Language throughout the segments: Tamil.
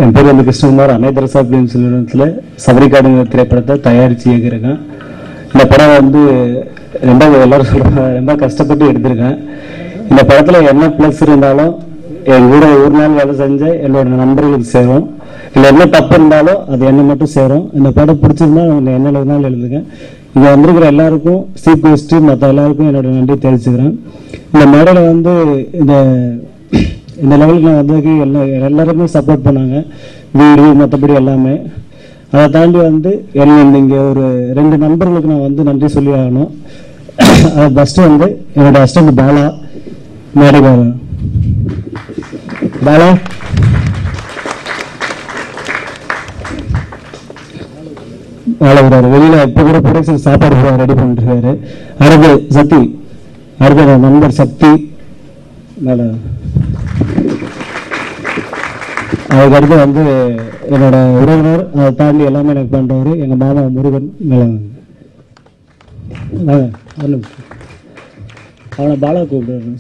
என் பேர் வந்து கிருஷ்ணகுமார் அன்னை தெரசா பிலிம்ஸ் நிறுவனத்தில் சபரிக்காடுங்கிற திரைப்படத்தை தயாரித்து இயக்கியிருக்கேன் இந்த படம் வந்து ரொம்ப எல்லாரும் சொல்கிறாங்க ரொம்ப கஷ்டப்பட்டு எடுத்திருக்கேன் இந்த படத்தில் என்ன ப்ளஸ் இருந்தாலும் என் கூட ஒரு நாள் வேலை செஞ்ச என்னோட நண்பர்களுக்கு சேரும் இல்லை என்ன தப்பு இருந்தாலும் அது என்ன மட்டும் சேரும் இந்த படம் பிடிச்சிருந்தா அவங்க என்ன எழுதினாலும் எழுதுங்க இங்கே வந்திருக்கிற எல்லாருக்கும் சீஃப் கெஸ்ட்டு மற்ற எல்லாருக்கும் என்னோட நன்றி தெரிவிச்சுக்கிறேன் இந்த மேடையில் வந்து இந்த இந்த லெவலுக்கு நான் வந்ததுக்கு எல்லா எல்லாருமே சப்போர்ட் பண்ணாங்க வீடு மற்றபடி எல்லாமே அதை தாண்டி வந்து என்ன இங்கே ஒரு ரெண்டு நண்பர்களுக்கு நான் வந்து நன்றி சொல்லி ஆகணும் அது ஃபஸ்ட்டு வந்து என்னோட அஸ்டண்ட் பாலா மேடைக்கு வரேன் பாலா வேலை வர்றாரு வெளியில இப்போ கூட ப்ரொடக்ஷன் சாப்பாடு ரெடி பண்ணிட்டு இருக்காரு அடுத்து சக்தி அடுத்து என்னோட நண்பர் சக்தி மேலே அதுக்கு அடுத்து வந்து என்னோட உறவினர் அதை தாண்டி எல்லாமே எனக்கு பண்றவர் எங்க மாமா முருகன் மேலே வாங்க. வாங்க, ஒரு நிமிஷம். அவனை பாலா கூப்பிடுறாரு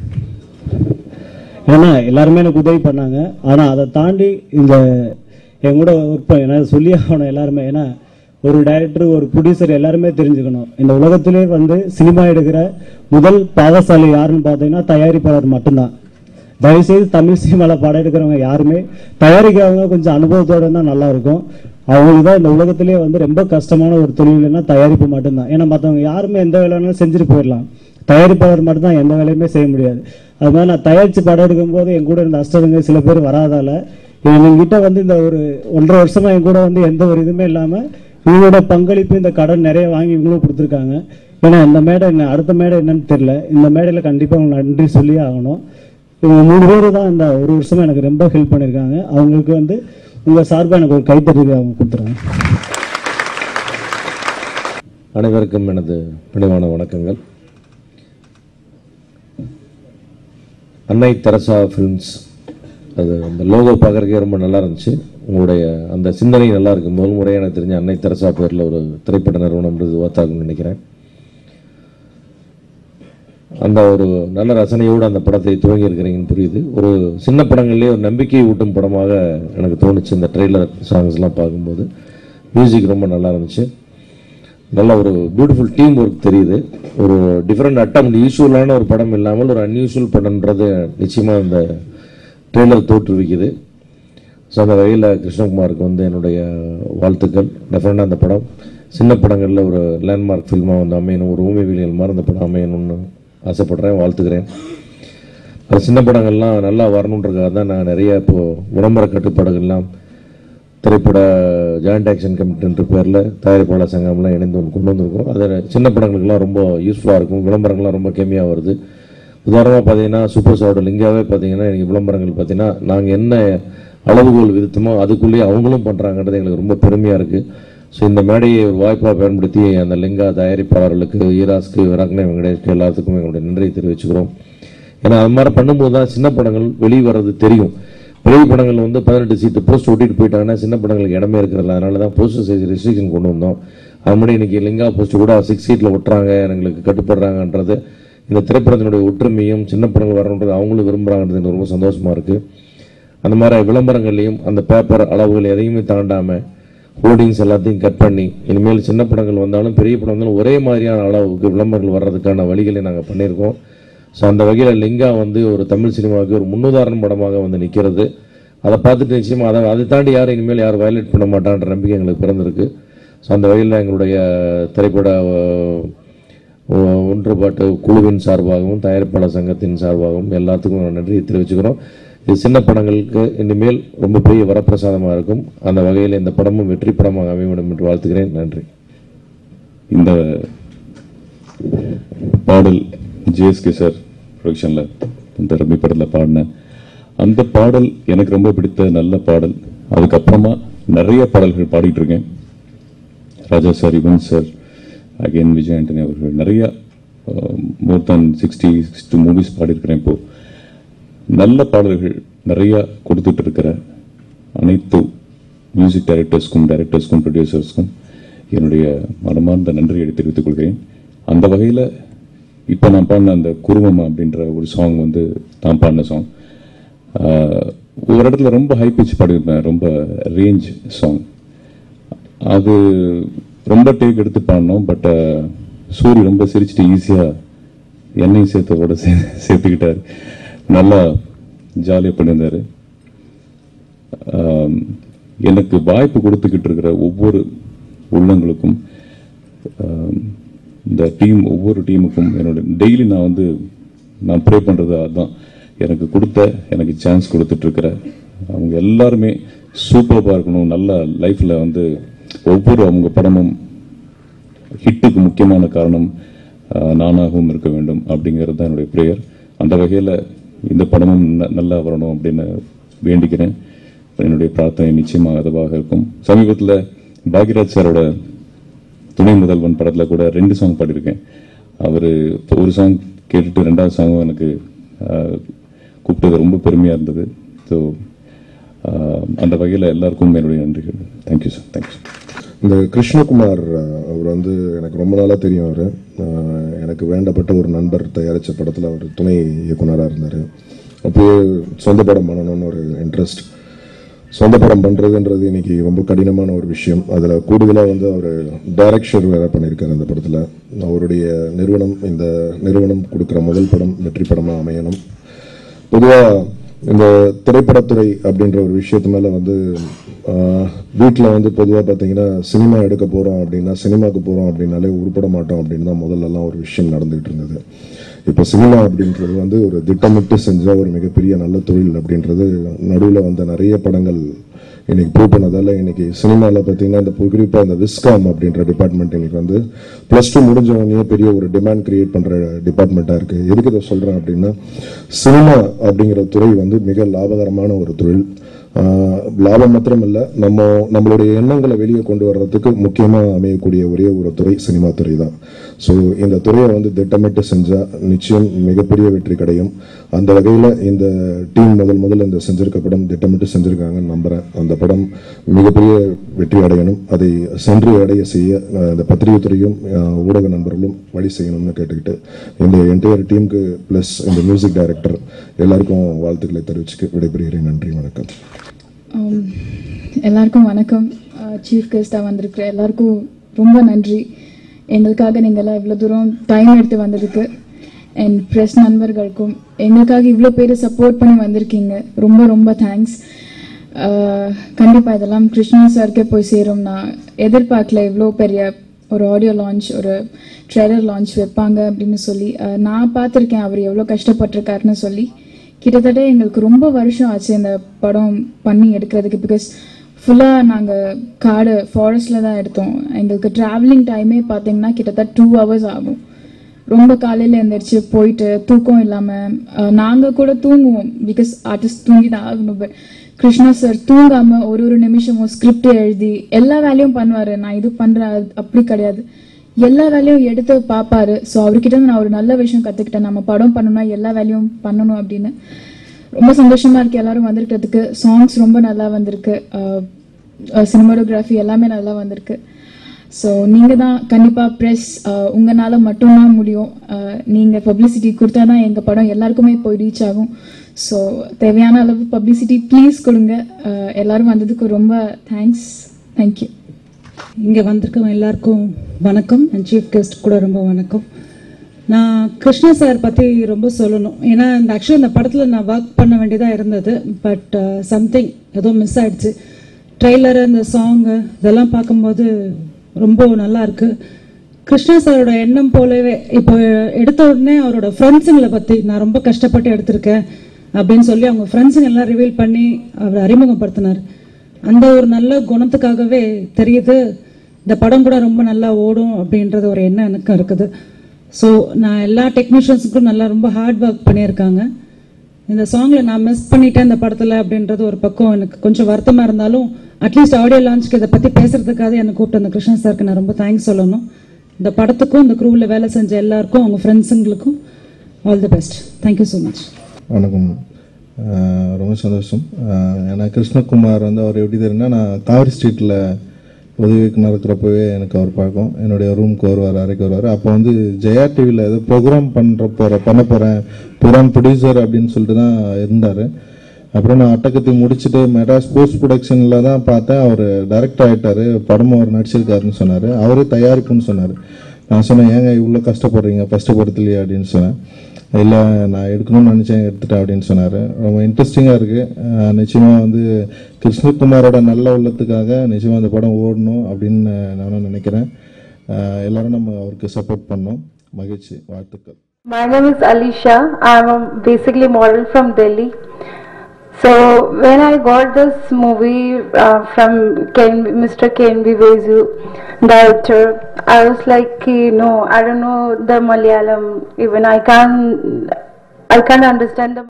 ஏன்னா எல்லாருமே எனக்கு உதவி பண்ணாங்க ஆனா அதை தாண்டி இந்த என் கூட ஒர்க் பண்ண ஏன்னா சொல்லி ஆகணும் எல்லாருமே ஏன்னா ஒரு டைரக்டர் ஒரு ப்ரொடியூசர் எல்லாருமே தெரிஞ்சுக்கணும் இந்த உலகத்திலே வந்து சினிமா எடுக்கிற முதல் பாகசாலி யாருன்னு பார்த்தீங்கன்னா தயாரிப்பாளர் மட்டும்தான் தயவுசெய்து தமிழ் சினிமாவில் படம் எடுக்கிறவங்க யாருமே தயாரிக்கிறவங்க கொஞ்சம் அனுபவத்தோட இருந்தால் நல்லா இருக்கும் அவங்களுக்கு தான் இந்த உலகத்திலே வந்து ரொம்ப கஷ்டமான ஒரு தொழில்னா தயாரிப்பு மட்டும்தான் ஏன்னா மற்றவங்க யாருமே எந்த வேலை வேணாலும் செஞ்சுட்டு போயிடலாம் தயாரிப்பாளர் மட்டும்தான் எந்த வேலையுமே செய்ய முடியாது அது மாதிரி நான் தயாரித்து படம் எடுக்கும்போது என் கூட இருந்த அஷ்டருங்க சில பேர் வராதால என்கிட்ட வந்து இந்த ஒரு ஒன்றரை வருஷமா என் கூட வந்து எந்த ஒரு இதுவுமே இல்லாமல் இவங்களோட பங்களிப்பு இந்த கடன் நிறைய வாங்கி இவங்களும் கொடுத்துருக்காங்க ஏன்னா இந்த மேடை என்ன அடுத்த மேடை என்னன்னு தெரியல இந்த மேடையில் கண்டிப்பாக அவங்க நன்றி சொல்லி ஆகணும் இவங்க மூணு பேர் தான் இந்த ஒரு வருஷமா எனக்கு ரொம்ப ஹெல்ப் பண்ணியிருக்காங்க அவங்களுக்கு வந்து உங்கள் சார்பாக எனக்கு ஒரு கைத்தறி அவங்க கொடுத்துருங்க அனைவருக்கும் எனது பணிவான வணக்கங்கள் அன்னை தெரசா ஃபிலிம்ஸ் அது அந்த லோகோ பார்க்குறக்கே ரொம்ப நல்லா இருந்துச்சு உங்களுடைய அந்த சிந்தனை நல்லா இருக்கு முதல் முறையாக எனக்கு தெரிஞ்ச அன்னை தெரசா பேரில் ஒரு திரைப்பட நிறுவனம் உருவாத்தாகும்னு நினைக்கிறேன் அந்த ஒரு நல்ல ரசனையோடு அந்த படத்தை துவங்கி இருக்கிறீங்கன்னு புரியுது ஒரு சின்ன படங்கள்லேயே ஒரு நம்பிக்கை ஊட்டும் படமாக எனக்கு தோணுச்சு இந்த ட்ரெய்லர் சாங்ஸ்லாம் பார்க்கும்போது மியூசிக் ரொம்ப நல்லா இருந்துச்சு நல்ல ஒரு பியூட்டிஃபுல் டீம் ஒர்க் தெரியுது ஒரு டிஃப்ரெண்ட் அட்டம் யூஸ்வலான ஒரு படம் இல்லாமல் ஒரு அன்யூஷுவல் படம்ன்றது நிச்சயமாக இந்த ட்ரெய்லர் தோற்றுவிக்குது ஸோ அந்த வகையில் கிருஷ்ணகுமாருக்கு வந்து என்னுடைய வாழ்த்துக்கள் டெஃபினட்டாக அந்த படம் சின்ன படங்களில் ஒரு லேண்ட்மார்க் ஃபில்மாக வந்து அமையணும் ஒரு ஊமைவியல் மாதிரி அந்த படம் அமையணும்னு ஆசைப்படுறேன் வாழ்த்துக்கிறேன் அது சின்ன படங்கள்லாம் நல்லா வரணுன்றதுக்காக தான் நான் நிறைய இப்போது விளம்பர கட்டுப்பாடுகள்லாம் திரைப்பட ஜாயிண்ட் ஆக்ஷன் கமிட்டின்ற பேரில் தயாரிப்பாளர் சங்கம்லாம் இணைந்து ஒன்று கொண்டு வந்திருக்கோம் அது சின்ன படங்களுக்குலாம் ரொம்ப யூஸ்ஃபுல்லாக இருக்கும் விளம்பரங்கள்லாம் ரொம்ப கம்மியாக வருது உதாரணமாக பார்த்தீங்கன்னா சூப்பர் ஸ்டாரோட லிங்காவே பார்த்தீங்கன்னா எனக்கு விளம்பரங்கள் பார்த்தீங்கன்னா நாங்கள் என்ன அளவுகோல் விதித்தமோ அதுக்குள்ளேயே அவங்களும் பண்ணுறாங்கன்றது எங்களுக்கு ரொம்ப பெருமையாக இருக்குது ஸோ இந்த மேடையை ஒரு வாய்ப்பாக பயன்படுத்தி அந்த லிங்கா தயாரிப்பாளர்களுக்கு ஈராஸ்க்கு விராக்னே வெங்கடேஷ்க்கு எல்லாத்துக்கும் எங்களுடைய நன்றியை தெரிவிச்சுக்கிறோம் ஏன்னா அது மாதிரி பண்ணும்போது தான் சின்ன படங்கள் வெளியே வர்றது தெரியும் பெரிய படங்கள் வந்து பதினெட்டு சீட்டு போஸ்ட் ஓட்டிட்டு போயிட்டாங்கன்னா சின்ன படங்களுக்கு இடமே இருக்கிறது அதனால தான் போஸ்டர் சைஸ் ரெஸ்ட்ரிக்ஷன் கொண்டு வந்தோம் அது முன்னாடி இன்னைக்கு லிங்கா போஸ்ட் கூட சிக்ஸ் சீட்டில் ஒட்டுறாங்க எங்களுக்கு கட்டுப்படுறாங்கன்றது இந்த திரைப்படத்தினுடைய ஒற்றுமையும் சின்ன படங்கள் வரணுன்றது அவங்களும் விரும்புகிறாங்கன்றது எனக்கு ரொம்ப சந்தோஷமா இருக்கு அந்த மாதிரி விளம்பரங்கள்லையும் அந்த பேப்பர் அளவுகள் எதையுமே தாண்டாமல் ஹோர்டிங்ஸ் எல்லாத்தையும் கட் பண்ணி இனிமேல் சின்ன படங்கள் வந்தாலும் பெரிய படம் வந்தாலும் ஒரே மாதிரியான அளவுக்கு விளம்பரங்கள் வர்றதுக்கான வழிகளை நாங்கள் பண்ணியிருக்கோம் ஸோ அந்த வகையில் லிங்கா வந்து ஒரு தமிழ் சினிமாவுக்கு ஒரு முன்னுதாரண படமாக வந்து நிற்கிறது அதை பார்த்துட்டு நிச்சயமாக அதை அதை தாண்டி யாரும் இனிமேல் யாரும் வயலேட் பண்ண மாட்டான்ற நம்பிக்கை எங்களுக்கு பிறந்திருக்கு ஸோ அந்த வகையில் எங்களுடைய திரைப்பட அஹ், ஒன்றுபாட்டு குழுவின் சார்பாகவும் தயாரிப்பாளர் சங்கத்தின் சார்பாகவும் எல்லாத்துக்கும் நன்றியை தெரிவிச்சுக்கிறோம் இது சின்ன படங்களுக்கு இனிமேல் ரொம்ப பெரிய வரப்பிரசாதமாக இருக்கும் அந்த வகையில் இந்த படமும் வெற்றி படமாக அமைய வேண்டும் என்று வாழ்த்துக்கிறேன் நன்றி இந்த பாடல் ஜிஎஸ்கே சார் ப்ரொடக்ஷனில் இந்த ரம்மி படத்தில் பாடினேன் அந்த பாடல் எனக்கு ரொம்ப பிடித்த நல்ல பாடல் அதுக்கப்புறமா நிறைய பாடல்கள் பாடிட்டு இருக்கேன் Raja sir Yuvan sir again Vijay Antony அவர்கள் நிறைய more than sixty sixty movies பாடியிருக்கிறேன் இப்போ நல்ல பாடல்கள் நிறைய கொடுத்துட்டு இருக்கிற அனைத்து மியூசிக் டைரக்டர்ஸ்க்கும் டைரக்டர்ஸ்க்கும் ப்ரொடியூசர்ஸ்க்கும் என்னுடைய மனமார்ந்த நன்றியை தெரிவித்துக் கொள்கிறேன் அந்த வகையில் இப்போ நான் பாடின அந்த குருவம் அப்படின்ற ஒரு சாங் வந்து நான் பாடின சாங் ஒரு இடத்துல ரொம்ப ஹை பிச் பாடியிருப்பேன் ரொம்ப ரேஞ்ச் சாங் அது ரொம்ப டேக் எடுத்து பாடினோம் பட் சூரி ரொம்ப சிரிச்சுட்டு ஈஸியாக என்னையும் சேர்த்தோட சே சேர்த்துக்கிட்டாரு நல்லா ஜாலியாக பண்ணியிருந்தாரு ஆம், எனக்கு வாய்ப்பு கொடுத்துக்கிட்டு இருக்கிற ஒவ்வொரு உள்ளங்களுக்கும் ஆம், இந்த டீம் ஒவ்வொரு டீமுக்கும் என்னோட டெய்லி நான் வந்து நான் ப்ரே பண்ணுறது அதுதான் எனக்கு கொடுத்த எனக்கு சான்ஸ் கொடுத்துட்டு இருக்கிற அவங்க எல்லாருமே சூப்பராக இருக்கணும் நல்ல லைஃப்பில் வந்து ஒவ்வொரு அவங்க படமும் ஹிட்டுக்கு முக்கியமான காரணம் ஆஹ், நானாகவும் இருக்க வேண்டும் அப்படிங்கிறது தான் என்னுடைய ப்ரேயர் அந்த வகையில் இந்த படமும் ந- நல்லா வரணும் அப்படின்னு வேண்டிக்கிறேன் என்னுடைய பிரார்த்தனை நிச்சயமாக அதுவாக இருக்கும் சமீபத்தில் பாக்யராஜ் சாரோட துணை முதல்வன் படத்தில் கூட ரெண்டு சாங் பாடியிருக்கேன் அவர் ஒரு சாங் கேட்டுட்டு ரெண்டாவது சாங்கும் எனக்கு ஆஹ், கூப்பிட்டது ரொம்ப பெருமையாக இருந்தது ஸோ அந்த வகையில் எல்லாருக்கும் என்னுடைய நன்றிகள் தேங்க்யூ சார் தேங்க்யூ இந்த கிருஷ்ணகுமார் அஹ், அவர் வந்து எனக்கு ரொம்ப நாளாக தெரியும் அவர் எனக்கு வேண்டப்பட்ட ஒரு நண்பர் தயாரித்த படத்தில் அவர் துணை இயக்குனராக இருந்தார் அப்போயே சொந்த படம் பண்ணணும்னு ஒரு இன்ட்ரெஸ்ட் சொந்த படம் பண்ணுறதுன்றது இன்னைக்கு ரொம்ப கடினமான ஒரு விஷயம் அதில் கூடுதலாக வந்து அவர் டைரக்ஷர் வேற பண்ணியிருக்காரு அந்த படத்தில் அவருடைய நிறுவனம் இந்த நிறுவனம் கொடுக்குற முதல் படம் வெற்றி படமாக அமையணும் பொதுவாக இந்த திரைப்படத்துறை அப்படின்ற ஒரு விஷயத்து மேலே வந்து வீட்டில் வந்து பொதுவாக பார்த்தீங்கன்னா சினிமா எடுக்க போகிறோம் அப்படின்னா சினிமாவுக்கு போகிறோம் அப்படின்னாலே உருப்பட மாட்டோம் அப்படின்னு தான் முதல்லலாம் ஒரு விஷயம் நடந்துகிட்டு இருந்தது இப்போ சினிமா அப்படின்றது வந்து ஒரு திட்டமிட்டு செஞ்ச ஒரு மிகப்பெரிய நல்ல தொழில் அப்படின்றது நடுவில் வந்த நிறைய படங்கள் இன்னைக்கு ப்ரூவ் பண்ணதால இன்னைக்கு சினிமாவில் பார்த்தீங்கன்னா இந்த குறிப்பாக இந்த விஸ்காம் அப்படின்ற டிபார்ட்மெண்ட் இன்னைக்கு வந்து ப்ளஸ் டூ முடிஞ்சவங்க பெரிய ஒரு டிமாண்ட் கிரியேட் பண்ணுற டிபார்ட்மெண்ட்டாக இருக்குது எதுக்கு இதை சொல்கிறேன் அப்படின்னா சினிமா அப்படிங்கிற துறை வந்து மிக லாபகரமான ஒரு தொழில் ஆஹ் லாபம் மாத்திரம் இல்லை நம்ம நம்மளுடைய எண்ணங்களை வெளியே கொண்டு வர்றதுக்கு முக்கியமாக அமையக்கூடிய ஒரே ஒரு துறை சினிமா துறை தான் ஸோ இந்த துறையை வந்து திட்டமிட்டு செஞ்சால் நிச்சயம் மிகப்பெரிய வெற்றி கிடையும் அந்த வகையில் இந்த டீம் முதல் முதல்ல இந்த செஞ்சிருக்க படம் திட்டமிட்டு செஞ்சிருக்காங்கன்னு நம்புகிறேன் அந்த படம் மிகப்பெரிய வெற்றி அடையணும் அதை சென்று அடைய செய்ய ஆஹ் இந்த பத்திரிகை துறையும் ஆஹ் ஊடக நண்பர்களும் வழி செய்யணும்னு கேட்டுக்கிட்டு இந்த என்டையர் டீமுக்கு ப்ளஸ் இந்த மியூசிக் டைரக்டர் எல்லாருக்கும் வாழ்த்துக்களை தெரிவிச்சுக்க விடைபெறுகிறேன் நன்றி வணக்கம் Um, எல்லாருக்கும் வணக்கம் சீஃப் கெஸ்டாக வந்திருக்கிற எல்லாருக்கும் ரொம்ப நன்றி எங்களுக்காக நீங்கள் எல்லாம் இவ்வளோ தூரம் டைம் எடுத்து வந்ததுக்கு அண்ட் ப்ரெஸ் நண்பர்களுக்கும் எங்களுக்காக இவ்வளோ பேர் சப்போர்ட் பண்ணி வந்திருக்கீங்க ரொம்ப ரொம்ப தேங்க்ஸ் கண்டிப்பாக இதெல்லாம் கிருஷ்ணா சாருக்கே போய் சேரும் நான் எதிர்பார்க்கல இவ்வளோ பெரிய ஒரு ஆடியோ லான்ச் ஒரு ட்ரெய்லர் லான்ச் வைப்பாங்க அப்படின்னு சொல்லி அஹ், நான் பார்த்துருக்கேன் அவர் எவ்வளோ கஷ்டப்பட்டிருக்காருன்னு சொல்லி கிட்டத்தட்ட எங்களுக்கு ரொம்ப வருஷம் ஆச்சு இந்த படம் பண்ணி எடுக்கிறதுக்கு பிகாஸ் ஃபுல்லாக நாங்கள் காடு ஃபாரஸ்டில் தான் எடுத்தோம் எங்களுக்கு ட்ராவலிங் டைமே பார்த்தீங்கன்னா கிட்டத்தட்ட டூ ஹவர்ஸ் ஆகும் ரொம்ப காலையில் எழுந்திரிச்சு போயிட்டு தூக்கம் இல்லாமல் நாங்கள் கூட தூங்குவோம் பிகாஸ் ஆர்டிஸ்ட் தூங்கி தான் ஆகணும் பட் கிருஷ்ணா சார் தூங்காமல் ஒரு ஒரு நிமிஷமும் ஸ்கிரிப்ட் எழுதி எல்லா வேலையும் பண்ணுவார் நான் இது பண்ணுறேன் அப்படி கிடையாது எல்லா வேலையும் எடுத்து பார்ப்பாரு ஸோ அவர்கிட்ட இருந்து நான் ஒரு நல்ல விஷயம் கற்றுக்கிட்டேன் நம்ம படம் பண்ணணும்னா எல்லா வேலையும் பண்ணணும் அப்படின்னு ரொம்ப சந்தோஷமா இருக்கு எல்லாரும் வந்திருக்கிறதுக்கு சாங்ஸ் ரொம்ப நல்லா வந்திருக்கு சினிமாட்டோகிராஃபி எல்லாமே நல்லா வந்திருக்கு ஸோ நீங்கள் தான் கண்டிப்பாக ப்ரெஸ் உங்களால் மட்டும்தான் முடியும் அஹ், நீங்க பப்ளிசிட்டி கொடுத்தா தான் எங்கள் படம் எல்லாருக்குமே போய் ரீச் ஆகும் ஸோ தேவையான அளவு பப்ளிசிட்டி ப்ளீஸ் கொடுங்க அஹ், எல்லாரும் வந்ததுக்கு ரொம்ப தேங்க்ஸ் தேங்க்யூ இங்கே வந்திருக்கவங்க எல்லாருக்கும் வணக்கம் அண்ட் சீஃப் கெஸ்ட் கூட ரொம்ப வணக்கம் நான் கிருஷ்ணா சார் பற்றி ரொம்ப சொல்லணும் ஏன்னா இந்த ஆக்சுவலி இந்த படத்தில் நான் ஒர்க் பண்ண வேண்டியதாக இருந்தது பட் சம்திங் ஏதோ மிஸ் ஆயிடுச்சு ட்ரெய்லரு இந்த சாங்கு இதெல்லாம் பார்க்கும்போது ரொம்ப நல்லா இருக்கு கிருஷ்ணா சாரோட எண்ணம் போலவே இப்போ எடுத்த உடனே அவரோட ஃப்ரெண்ட்ஸுங்களை பற்றி நான் ரொம்ப கஷ்டப்பட்டு எடுத்திருக்கேன் அப்படின்னு சொல்லி அவங்க ஃப்ரெண்ட்ஸுங்க எல்லாம் ரிவீல் பண்ணி அவர் அறிமுகப்படுத்தினார் அந்த ஒரு நல்ல குணத்துக்காகவே தெரியுது இந்த படம் கூட ரொம்ப நல்லா ஓடும் அப்படின்றது ஒரு எண்ணம் எனக்கும் இருக்குது ஸோ நான் எல்லா டெக்னீஷியன்ஸுக்கும் நல்லா ரொம்ப ஹார்ட் ஒர்க் பண்ணியிருக்காங்க இந்த சாங்கில் நான் மிஸ் பண்ணிட்டேன் இந்த படத்தில் அப்படின்றது ஒரு பக்கம் எனக்கு கொஞ்சம் வருத்தமாக இருந்தாலும் அட்லீஸ்ட் ஆடியோ லான்ச்சுக்கு இதை பற்றி பேசுறதுக்காக எனக்கு கூப்பிட்டு அந்த கிருஷ்ணன் சாருக்கு நான் ரொம்ப தேங்க்ஸ் சொல்லணும் இந்த படத்துக்கும் இந்த குரூவில் வேலை செஞ்ச எல்லாருக்கும் அவங்க ஃப்ரெண்ட்ஸுங்களுக்கும் all the best thank you so much வணக்கம் ஆஹ் ரொம்ப சந்தோஷம் ஆஹ் ஏன்னா கிருஷ்ணகுமார் வந்து அவர் எப்படி தெரியும்னா நான் காவிரி ஸ்ட்ரீட்டில் உதவிக்கு நடக்கிறப்பவே எனக்கு அவர் பார்க்கும் என்னுடைய ரூமுக்கு வருவார் அறைக்கு வருவார் அப்போ வந்து ஜெயா டிவியில் ஏதோ ப்ரோக்ராம் பண்ணுற போகிற பண்ண போகிறேன் ப்ரோக்ராம் ப்ரொடியூசர் அப்படின்னு சொல்லிட்டு தான் இருந்தார் அப்புறம் நான் அட்டகத்தி முடிச்சுட்டு மெட்ராஸ் போஸ்ட் ப்ரொடக்ஷனில் தான் பார்த்தேன் அவர் டைரக்ட் ஆகிட்டாரு படமும் அவர் நடிச்சிருக்காருன்னு சொன்னார் அவரே தயாரிப்புன்னு சொன்னார் நான் சொன்னேன் ஏங்க இவ்வளோ கஷ்டப்படுறீங்க ஃபஸ்ட்டு படத்துலையே அப்படின்னு சொன்னேன் இல்லை நான் எடுக்கணும்னு நினச்சேன் எடுத்துட்டேன் அப்படின்னு சொன்னார் ரொம்ப இன்ட்ரெஸ்டிங்காக இருக்குது நிச்சயமாக வந்து கிருஷ்ணகுமாரோட நல்ல உள்ளத்துக்காக நிச்சயமாக அந்த படம் ஓடணும் அப்படின்னு நானும் நினைக்கிறேன் அஹ் எல்லாரும் நம்ம அவருக்கு சப்போர்ட் பண்ணோம் மகிழ்ச்சி வாழ்த்துக்கள் My name is Alisha. I'm a basically model from Delhi. So when I got this movie uh, from Ken, Mr. Ken Vivezu, director, I was like, you know, I don't know the Malayalam. Even I can't, I can't understand the